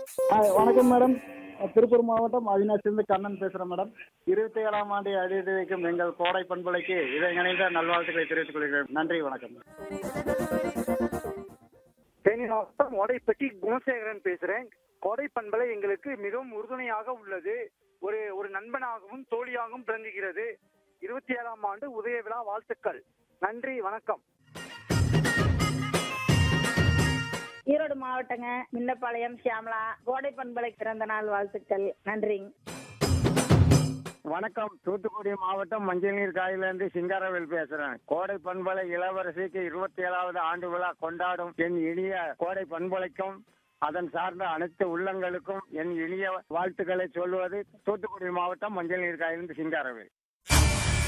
hi வணக்கம் madam Tiruppur மாவட்டம் அவினாசிலிருந்து கண்ணன் பேசுகிறேன் மேடம் இருபத்தி ஏழாம் ஆண்டு அடித்து வைக்கும் எங்கள் கோடை பண்பலைக்கு இதை இணைந்த நல்வாழ்த்துக்களை தெரிவித்துக் கொள்கிறேன் நன்றி வணக்கம் தேனி மாவட்டம் ஓடைப்பட்டி குணசேகரன் பேசுறேன் கோடை பண்பலை எங்களுக்கு மிகவும் உறுதுணையாக உள்ளது ஒரு ஒரு நண்பனாகவும் தோழியாகவும் விளங்குகிறது இருபத்தி ஏழாம் ஆண்டு உதய விழா வாழ்த்துக்கள் நன்றி வணக்கம் ஈரோடு மாவட்டங்க மின்னப்பாளையம் சியாமலா கோடை பண்பலை பிறந்த நாள் வாழ்த்துக்கள் நன்றிங்க வணக்கம் தூத்துக்குடி மாவட்டம் மஞ்சள் நீர் காயிலிருந்து சிங்காரவேல் பேசுறேன் கோடை பண்பலை இளவரசிக்கு இருபத்தி ஏழாவது ஆண்டு விழா கொண்டாடும் என் இனிய கோடை பண்பலைக்கும் அதன் சார்ந்த அனைத்து உள்ளங்களுக்கும் என் இனிய வாழ்த்துக்களை சொல்வது தூத்துக்குடி மாவட்டம் மஞ்சள் நீர் காயிலிருந்து சிங்காரவேல்